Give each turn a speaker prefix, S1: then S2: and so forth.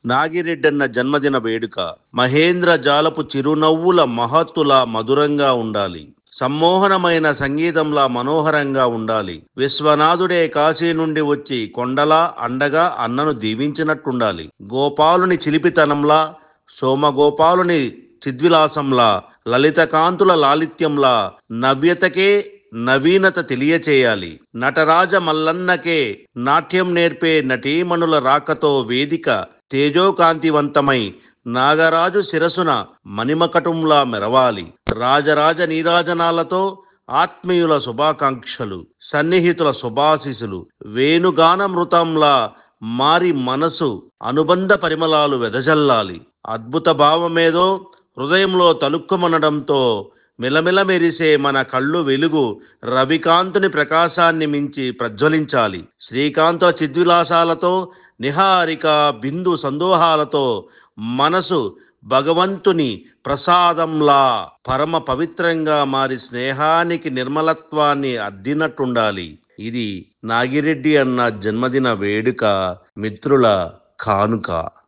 S1: నాగిరెడ్డన్న జన్మదిన వేడుక మహేంద్ర జాలపు చిరునవ్వుల మహత్తుల మధురంగా ఉండాలి సమ్మోహనమైన సంగీతంలా మనోహరంగా ఉండాలి విశ్వనాథుడే కాశీ నుండి వచ్చి కొండలా అండగా అన్నను దీవించినట్టుండాలి గోపాలుని చిలిపితనంలా సోమగోపాలుని చిద్విలాసంలా లలిత కాంతుల లాలిత్యంలా నవ్యతకే నవీనత తెలియచేయాలి నటరాజ మల్లన్నకే నాట్యం నేర్పే నటీమణుల రాకతో వేదిక తేజోకాంతివంతమై నాగరాజు శిరసున మణిమకటంలా మెరవాలి రాజరాజ నీరాజనాలతో ఆత్మీయుల శుభాకాంక్షలు సన్నిహితుల శుభాశిసులు వేణుగానమృతంలా మారి మనసు అనుబంధ పరిమళాలు వెదజల్లాలి అద్భుత భావమేదో హృదయంలో తలుక్కుమనడంతో మిలమిల మెరిసే మన కళ్ళు వెలుగు రవికాంతుని ప్రకాశాన్ని మించి ప్రజ్వలించాలి శ్రీకాంతుల చిద్విలాసాలతో నిహారిక బిందు సందోహాలతో మనసు భగవంతుని ప్రసాదంలా పరమ పవిత్రంగా మారి స్నేహానికి నిర్మలత్వాన్ని అద్దినట్టుండాలి ఇది నాగిరెడ్డి అన్న జన్మదిన వేడుక మిత్రుల కానుక